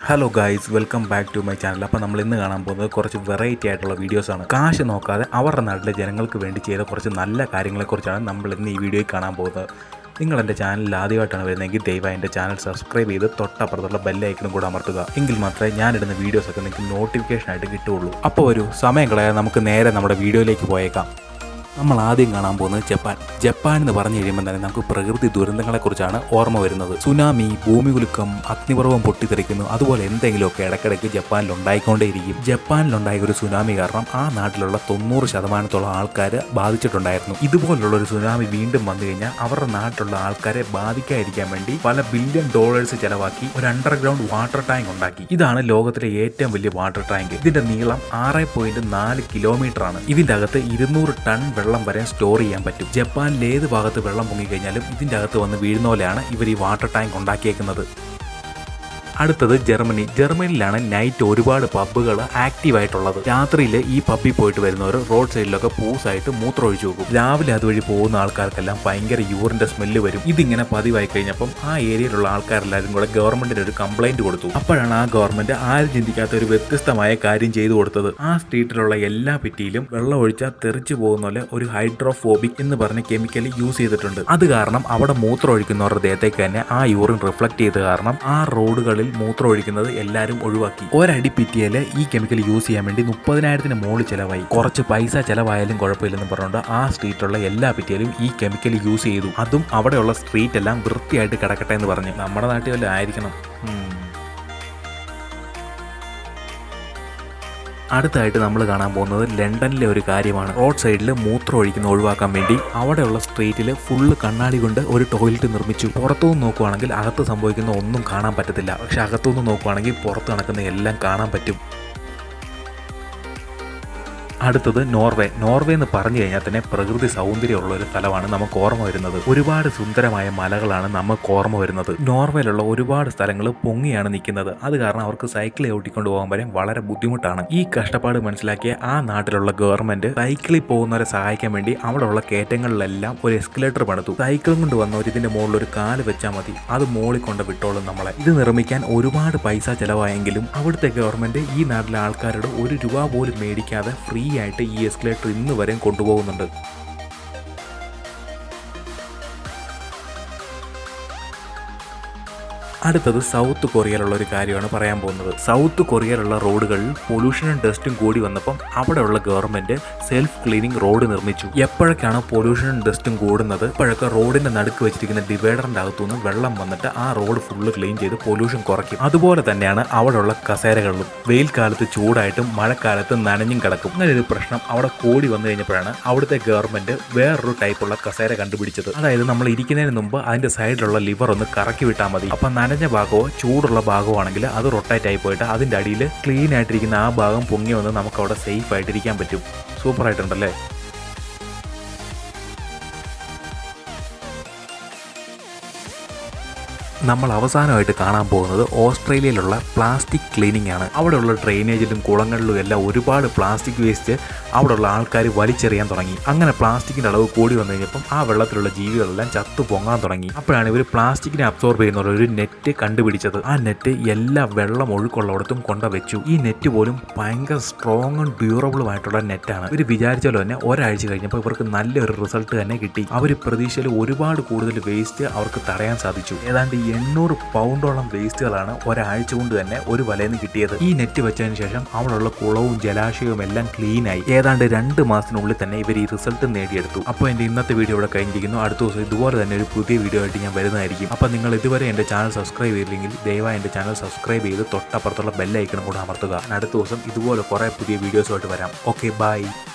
Hello guys welcome back to my channel അപ്പോൾ നമ്മൾ ഇന്ന് കാണാൻ പോകുന്നത് കുറച്ച് വെറൈറ്റി ആയിട്ടുള്ള വീഡിയോസാണ് കാശ് നോക്കാതെ അവരുടെ നാട്ടിലെ ജനങ്ങൾക്ക് വേണ്ടി ചെയ്ത കുറച്ച് നല്ല കാര്യങ്ങളെക്കുറിച്ചാണ് നമ്മൾ ഇന്ന് ഈ വീഡിയോയിൽ കാണാൻ പോകുന്നത് നിങ്ങൾ എൻ്റെ ചാനലിൽ ആദ്യമായിട്ടാണ് വരുന്നതെങ്കിൽ ദയവായി എൻ്റെ ചാനൽ സബ്സ്ക്രൈബ് ചെയ്ത് തൊട്ടപ്പുറത്തുള്ള ബെല്ലൈക്കനും കൂടെ അമർത്തുക എങ്കിൽ മാത്രമേ ഞാനിടുന്ന വീഡിയോസൊക്കെ നിങ്ങൾക്ക് നോട്ടിഫിക്കേഷൻ ആയിട്ട് കിട്ടുള്ളൂ അപ്പോൾ ഒരു സമയം കളയാതെ നമുക്ക് നേരെ നമ്മുടെ വീഡിയോയിലേക്ക് പോയേക്കാം നമ്മൾ ആദ്യം കാണാൻ പോകുന്നത് ജപ്പാൻ ജപ്പാൻ എന്ന് പറഞ്ഞു കഴിയുമ്പോൾ തന്നെ നമുക്ക് പ്രകൃതി ദുരന്തങ്ങളെക്കുറിച്ചാണ് ഓർമ്മ വരുന്നത് സുനാമി ഭൂമികുലുക്കം അഗ്നിപർവ്വം പൊട്ടിത്തെറിക്കുന്നു അതുപോലെ എന്തെങ്കിലുമൊക്കെ ഇടയ്ക്കിടയ്ക്ക് ജപ്പാനിൽ ഉണ്ടായിക്കൊണ്ടേയിരിക്കും ജപ്പാനിലുണ്ടായ ഒരു സുനാമി കാരണം ആ നാട്ടിലുള്ള തൊണ്ണൂറ് ശതമാനത്തോളം ആൾക്കാർ ബാധിച്ചിട്ടുണ്ടായിരുന്നു ഇതുപോലുള്ള ഒരു സുനാമി വീണ്ടും വന്നു കഴിഞ്ഞാൽ അവരുടെ നാട്ടിലുള്ള ആൾക്കാരെ ബാധിക്കാതിരിക്കാൻ വേണ്ടി പല ബില്യൺ ഡോളേഴ്സ് ചെലവാക്കി ഒരു അണ്ടർഗ്രൗണ്ട് വാട്ടർ ടാങ്ക് ഉണ്ടാക്കി ഇതാണ് ലോകത്തിലെ ഏറ്റവും വലിയ വാട്ടർ ടാങ്ക് ഇതിന്റെ നീളം ആറ് പോയിന്റ് നാല് കിലോമീറ്റർ ആണ് ഇതിന്റെ അകത്ത് ഇരുന്നൂറ് ടൺ വെള്ളം വരെ സ്റ്റോർ ചെയ്യാൻ പറ്റും ജപ്പാനിൽ ഏത് ഭാഗത്ത് വെള്ളം പൊങ്ങിക്കഴിഞ്ഞാലും ഇതിന്റെ അകത്ത് വന്ന് വീഴുന്ന പോലെയാണ് ഇവർ ഈ വാട്ടർ ടാങ്ക് ഉണ്ടാക്കിയേക്കുന്നത് അടുത്തത് ജർമ്മനി ജർമ്മനിയിലാണ് നൈറ്റ് ഒരുപാട് പബ്ബുകൾ ആക്റ്റീവ് ആയിട്ടുള്ളത് രാത്രിയിൽ ഈ പബ്ബിൽ പോയിട്ട് വരുന്നവർ റോഡ് സൈഡിലൊക്കെ പൂസായിട്ട് മൂത്രം ഒഴിച്ചു നോക്കും രാവിലെ അതുവഴി പോകുന്ന ആൾക്കാർക്കെല്ലാം ഭയങ്കര യൂറിന്റെ സ്മെല്ല് വരും ഇതിങ്ങനെ പതിവായി കഴിഞ്ഞപ്പം ആ ഏരിയയിലുള്ള ആൾക്കാരെല്ലാവരും കൂടെ ഗവൺമെന്റിന് ഒരു കംപ്ലൈന്റ് കൊടുത്തു അപ്പോഴാണ് ആ ഗവൺമെന്റ് ആരും ചിന്തിക്കാത്ത ഒരു വ്യത്യസ്തമായ കാര്യം ചെയ്തു കൊടുത്തത് ആ സ്ട്രീറ്റിലുള്ള എല്ലാ ഭിത്തിയിലും വെള്ളം ഒഴിച്ചാൽ തെറിച്ചു പോകുന്ന പോലെ ഒരു ഹൈഡ്രോഫോബിക് എന്ന് പറഞ്ഞ കെമിക്കൽ യൂസ് ചെയ്തിട്ടുണ്ട് അത് കാരണം അവിടെ മൂത്രം ഒഴിക്കുന്നവരുടെ ദേഹത്തേക്ക് തന്നെ ആ യൂറിൻ റിഫ്ലക്ട് ചെയ്ത് കാരണം ആ റോഡുകളിൽ മൂത്രം ഒഴിക്കുന്നത് എല്ലാവരും ഒഴിവാക്കി ഒരടി പിറ്റിയാൽ ഈ കെമിക്കൽ യൂസ് ചെയ്യാൻ വേണ്ടി മുപ്പതിനായിരത്തിന് മുകളിൽ ചിലവായി കുറച്ച് പൈസ ചിലവായാലും കുഴപ്പമില്ലെന്ന് പറഞ്ഞുകൊണ്ട് ആ സ്ട്രീറ്റിലുള്ള എല്ലാ പിറ്റിയാലും ഈ കെമിക്കൽ യൂസ് ചെയ്തു അതും അവിടെയുള്ള സ്ട്രീറ്റ് എല്ലാം വൃത്തിയായിട്ട് കിടക്കട്ടെ എന്ന് പറഞ്ഞു നമ്മുടെ നാട്ടിൽ വല്ല ആയിരിക്കണം ഉം. അടുത്തായിട്ട് നമ്മൾ കാണാൻ പോകുന്നത് ലണ്ടനിലെ ഒരു കാര്യമാണ് റോഡ് സൈഡിൽ മൂത്രം ഒഴിക്കുന്ന ഒഴിവാക്കാൻ വേണ്ടി അവിടെയുള്ള സ്ട്രീറ്റിൽ ഫുള്ള് കണ്ണാടി കൊണ്ട് ഒരു ടോയ്ലറ്റ് നിർമ്മിച്ചു പുറത്തുനിന്ന് നോക്കുവാണെങ്കിൽ അകത്ത് സംഭവിക്കുന്ന ഒന്നും കാണാൻ പറ്റത്തില്ല പക്ഷെ അകത്തുനിന്ന് നോക്കുവാണെങ്കിൽ പുറത്ത് നടക്കുന്ന എല്ലാം കാണാൻ പറ്റും അടുത്തത് നോർവേ നോർവേ എന്ന് പറഞ്ഞു കഴിഞ്ഞാൽ തന്നെ പ്രകൃതി സൗന്ദര്യമുള്ള ഒരു സ്ഥലമാണ് നമുക്ക് ഓർമ്മ വരുന്നത് ഒരുപാട് സുന്ദരമായ മലകളാണ് നമുക്ക് ഓർമ്മ വരുന്നത് നോർവേയിലുള്ള ഒരുപാട് സ്ഥലങ്ങൾ പൊങ്ങിയാണ് നിൽക്കുന്നത് അത് കാരണം അവർക്ക് സൈക്കിൾ ഓട്ടിക്കൊണ്ട് പോകാൻ വരെ വളരെ ബുദ്ധിമുട്ടാണ് ഈ കഷ്ടപ്പാട് മനസ്സിലാക്കിയ ആ നാട്ടിലുള്ള ഗവൺമെന്റ് സൈക്കിളിൽ പോകുന്നവരെ സഹായിക്കാൻ വേണ്ടി അവിടെയുള്ള കയറ്റങ്ങളിലെല്ലാം ഒരു എസ്കലേറ്റർ പണിതു സൈക്കിളും കൊണ്ട് വന്നവർ ഇതിന്റെ മുകളിൽ ഒരു കാല് വെച്ചാൽ മതി അത് മോളിൽ കൊണ്ട് വിട്ടോളും നമ്മളെ ഇത് നിർമ്മിക്കാൻ ഒരുപാട് പൈസ ചെലവായെങ്കിലും അവിടുത്തെ ഗവൺമെന്റ് ഈ നാട്ടിലെ ആൾക്കാരോട് ഒരു രൂപ പോലും മേടിക്കാതെ ഫ്രീ ആയിട്ട് ഈ എസ്കലേറ്റർ ഇന്ന് വരെയും കൊണ്ടുപോകുന്നുണ്ട് അടുത്തത് സൗത്ത് കൊറിയയിലുള്ള ഒരു കാര്യമാണ് പറയാൻ പോകുന്നത് സൗത്ത് കൊറിയയിലുള്ള റോഡുകളിൽ പൊല്യൂഷനും ഡസ്റ്റും കൂടി വന്നപ്പം അവിടെയുള്ള ഗവൺമെന്റ് സെൽഫ് ക്ലീനിങ് റോഡ് നിർമ്മിച്ചു എപ്പോഴൊക്കെയാണ് പൊല്യൂഷനും ഡസ്റ്റും കൂടുന്നത് അപ്പോഴൊക്കെ റോഡിന്റെ നടുക്ക് വെച്ചിരിക്കുന്ന ഡിവൈഡറിന്റെ അകത്തുനിന്ന് വെള്ളം വന്നിട്ട് ആ റോഡ് ഫുള്ള് ക്ലീൻ ചെയ്ത് പൊല്യൂഷൻ കുറയ്ക്കും അതുപോലെ തന്നെയാണ് അവിടെയുള്ള കസേരകളിലും വെയിൽ കാലത്ത് ചൂടായിട്ടും മഴക്കാലത്ത് നനഞ്ഞും കിടക്കും അങ്ങനെ ഒരു പ്രശ്നം അവിടെ കൂടി വന്നു കഴിഞ്ഞപ്പോഴാണ് അവിടുത്തെ ഗവൺമെന്റ് വേറൊരു ടൈപ്പുള്ള കസേര കണ്ടുപിടിച്ചത് അതായത് നമ്മൾ ഇരിക്കുന്നതിന് മുമ്പ് അതിന്റെ സൈഡിലുള്ള ലിവർ ഒന്ന് കറക്കി വിട്ടാൽ മതി അപ്പൊ നനഞ്ഞ ഭാഗമോ ചൂടുള്ള ഭാഗമോ ആണെങ്കിൽ അത് റൊട്ടേറ്റ് ആയി പോയിട്ട് അതിന്റെ അടിയിൽ ക്ലീൻ ആയിട്ടിരിക്കുന്ന ആ ഭാഗം പൊങ്ങി വന്ന് നമുക്ക് അവിടെ സേഫ് ആയിട്ടിരിക്കാൻ പറ്റും സൂപ്പർ ആയിട്ടുണ്ടല്ലേ നമ്മൾ അവസാനമായിട്ട് കാണാൻ പോകുന്നത് ഓസ്ട്രേലിയയിലുള്ള പ്ലാസ്റ്റിക് ക്ലീനിങ് ആണ് അവിടെയുള്ള ഡ്രെയിനേജിലും കുളങ്ങളിലും എല്ലാം ഒരുപാട് പ്ലാസ്റ്റിക് വേസ്റ്റ് അവിടെയുള്ള ആൾക്കാർ വലിച്ചെറിയാൻ തുടങ്ങി അങ്ങനെ പ്ലാസ്റ്റിക്കിന്റെ അളവ് കൂടി വന്നു കഴിഞ്ഞപ്പം ആ വെള്ളത്തിലുള്ള ജീവികളെല്ലാം ചത്തു പൊങ്ങാൻ തുടങ്ങി അപ്പോഴാണ് ഇവർ പ്ലാസ്റ്റിക്കിനെ അബ്സോർബ് ചെയ്യുന്ന ഒരു നെറ്റ് കണ്ടുപിടിച്ചത് ആ നെറ്റ് എല്ലാ വെള്ളം ഒഴുക്കുള്ളിടത്തും കൊണ്ട വെച്ചു ഈ നെറ്റ് പോലും ഭയങ്കര സ്ട്രോങ്ങും ഡ്യൂറബിളും ആയിട്ടുള്ള നെറ്റാണ് ഇവർ വിചാരിച്ചാലോ തന്നെ ഒരാഴ്ച കഴിഞ്ഞപ്പോൾ ഇവർക്ക് നല്ലൊരു റിസൾട്ട് തന്നെ കിട്ടി അവർ പ്രതീക്ഷയിൽ ഒരുപാട് കൂടുതൽ വേസ്റ്റ് അവർക്ക് തടയാൻ സാധിച്ചു ഏതാണ്ട് എണ്ണൂറ് പൗണ്ടോളം വേസ്റ്റുകളാണ് ഒരാഴ്ച കൊണ്ട് തന്നെ ഒരു വലയിൽ നിന്ന് കിട്ടിയത് ഈ നെറ്റ് വെച്ചതിന് ശേഷം അവിടെയുള്ള കുളവും ജലാശയവും എല്ലാം ക്ലീൻ ആയി ഏതാണ്ട് രണ്ട് മാസത്തിനുള്ളിൽ തന്നെ ഇവർ ഈ റിസൾട്ട് നേടിയെടുത്തു അപ്പോൾ എൻ്റെ ഇന്നത്തെ വീഡിയോ ഇവിടെ കഴിഞ്ഞിരിക്കുന്നു അടുത്ത ദിവസം ഇതുപോലെ തന്നെ ഒരു പുതിയ വീഡിയോ ആയിട്ട് ഞാൻ വരുന്നതായിരിക്കും അപ്പോൾ നിങ്ങൾ ഇതുവരെ എൻ്റെ ചാനൽ സബ്സ്ക്രൈബ് ചെയ്തില്ലെങ്കിൽ ദയവായി എൻ്റെ ചാനൽ സബ്സ്ക്രൈബ് ചെയ്ത് തൊട്ടപ്പുറത്തുള്ള ബെല്ലൈക്കണം കൂടെ അമർത്തുക അടുത്ത ദിവസം ഇതുപോലെ കുറേ പുതിയ വീഡിയോസുമായിട്ട് വരാം ഓക്കെ ബൈ